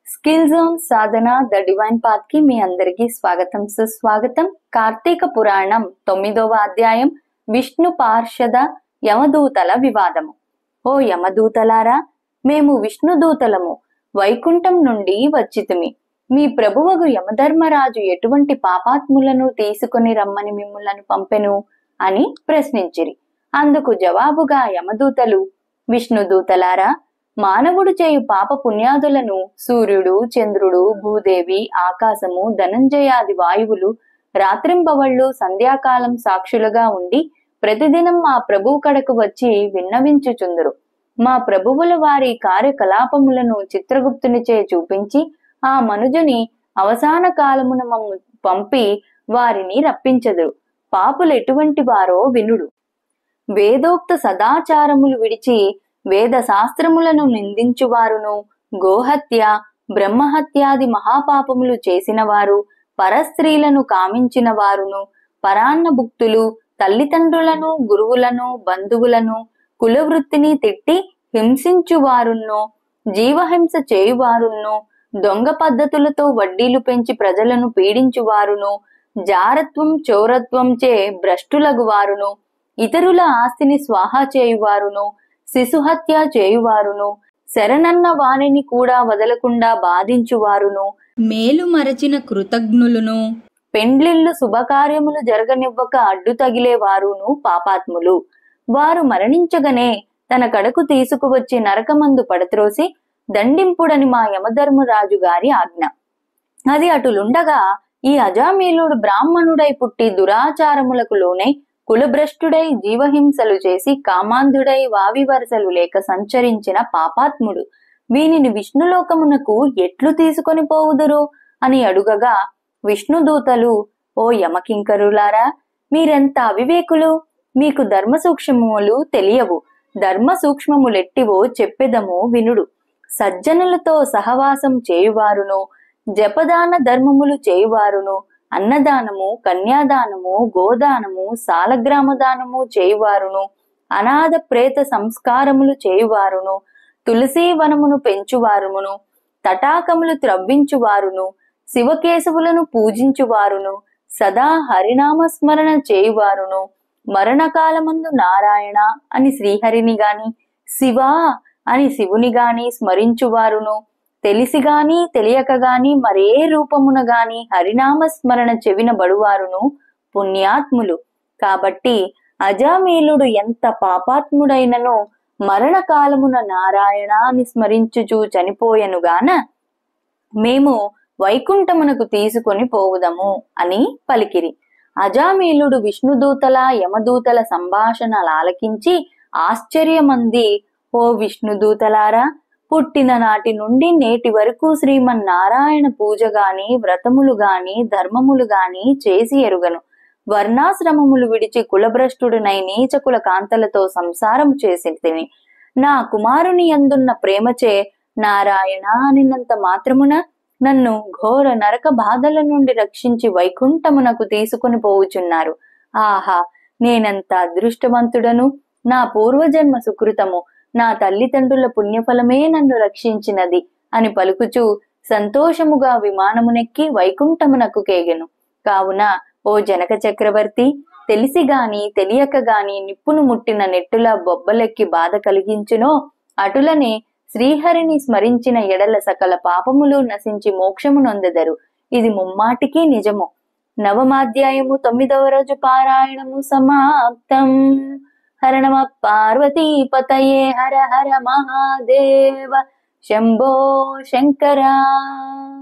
skill zone Sadhana the divine path కి మీ అందరికీ స్వాగతం సుస్వాగతం కార్తీక పురాణం తొమ్మిదవ అధ్యాయం విష్ణు పార్షద యమదూతల వివాదము ఓ యమదూతలారా మేము విష్ణుదూతలము వైకుంఠం నుండి వచ్చితిమి మీ ప్రభువగు యమధర్మరాజు ఎటువంటి పాపాత్ములను తీసుకొని రమ్మని మిమ్ములను పంపెను అని ప్రశ్నించిరి అందుకు జవాబుగా యమదూతలు విష్ణుదూతలారా మానవుడు చేయు పాప పుణ్యాదులను సూర్యుడు చంద్రుడు భూదేవి ఆకాశము ధనంజయాది వాయువులు రాత్రింబవళ్ళు సంధ్యాకాలం సాక్షులుగా ఉండి ప్రతిదినం మా ప్రభువు కడకు వచ్చి విన్నవించుచుందురు మా ప్రభువుల వారి కార్యకలాపములను చిత్రగుప్తునిచే చూపించి ఆ మనుజుని అవసాన కాలమున మమ్ము పంపి వారిని రప్పించదురు పాపులు ఎటువంటి వారో వినుడు వేదోక్త సదాచారములు విడిచి వేద శాస్త్రములను నిందించువారును గోహత్య బ్రహ్మహత్యాది మహాపాపములు చేసిన వారు పరస్త్రీలను కామించిన వారును పరాన్న భుక్తులు తల్లిదండ్రులను గురువులను బంధువులను కులవృత్తిని తిట్టి హింసించువారున్నో జీవహింస చేయువారున్నో దొంగ పద్ధతులతో వడ్డీలు పెంచి ప్రజలను పీడించువారును జారత్వం చౌరత్వం చే భ్రష్టులగు వారును ఇతరుల ఆస్తిని స్వాహా చేయువారును శిశుహత్య చేయువారును శరణన్న వాణిని కూడా వదలకుండా బాధించువారును మేలు మరచిన కృతజ్ఞులను పెండ్లిళ్ళు శుభకార్యములు జరగనివ్వక అడ్డు తగిలే వారును పాపాత్ములు వారు మరణించగనే తన కడకు తీసుకువచ్చి నరకమందు పడత్రోసి దండింపుడని మా యమధర్మరాజు గారి ఆజ్ఞ అది అటులుండగా ఈ అజామీలుడు బ్రాహ్మణుడై పుట్టి దురాచారములకు లోనై కులభ్రష్టుడై జీవహింసలు చేసి కామాంధుడై వావి వరసలు లేక సంచరించిన పాపాత్ముడు వీనిని విష్ణులోకమునకు ఎట్లు తీసుకొని పోవుదురు అని అడుగగా విష్ణుదూతలు ఓ యమకింకరులారా మీరెంత అవివేకులు మీకు ధర్మ సూక్ష్మములు తెలియవు ధర్మ సూక్ష్మములెట్టివో చెప్పెదము వినుడు సజ్జనులతో సహవాసం చేయువారును జపదాన ధర్మములు చేయువారును అన్నదానము కన్యాదానము గోదానము సాలగ్రామ దానము చేయువారును అనాథ ప్రేత సంస్కారములు చేయువారును తులసీ వనమును పెంచువారును తటాకములు త్రవ్వించువారును శివకేశవులను పూజించువారును సదా హరినామస్మరణ చేయువారును మరణకాలమందు నారాయణ అని శ్రీహరిని గాని శివ అని శివుని గాని స్మరించువారును తెలిసి గాని తెలియక గాని మరే రూపమున గాని హరినామ స్మరణ చెవిన బడువారును పుణ్యాత్ములు కాబట్టి అజామీలుడు ఎంత పాపాత్ముడైననో మరణకాలమున నారాయణ అని స్మరించుచూ చనిపోయెనుగాన మేము వైకుంఠమునకు తీసుకొని పోవుదము అని పలికిరి అజామీలుడు విష్ణుదూతల యమదూతల సంభాషణలు ఆలకించి ఆశ్చర్యమంది ఓ విష్ణుదూతలారా పుట్టిన నాటి నుండి నేటి వరకు శ్రీమన్నారాయణ పూజ గాని వ్రతములు గాని ధర్మములు గాని చేసి ఎరుగను వర్ణాశ్రమములు విడిచి కులభ్రష్టుడినై నీచకుల కాంతలతో సంసారం చేసి తిని నా కుమారుని అందున్న ప్రేమచే నారాయణ అనినంత మాత్రమున నన్ను ఘోర నరక బాధల నుండి రక్షించి వైకుంఠమునకు తీసుకుని పోవుచున్నారు ఆహా నేనంత అదృష్టవంతుడను నా పూర్వజన్మ సుకృతము నా తల్లిదండ్రుల పుణ్యఫలమే నన్ను రక్షించినది అని పలుకుచూ సంతోషముగా విమానమునెక్కి వైకుంఠమునకు కేగెను కావున ఓ జనక చక్రవర్తి తెలిసి గాని తెలియక గాని నిప్పును ముట్టిన నెట్టుల బొబ్బలెక్కి బాధ కలిగించునో అటులనే శ్రీహరిని స్మరించిన ఎడల సకల పాపములు నశించి మోక్షము నొందెదరు ఇది ముమ్మాటికి నిజము నవమాధ్యాయము తొమ్మిదవ రోజు పారాయణము సమాప్తం హర నమ పార్వతీ పతయే హర హర మహాదేవ శంభో శంకరా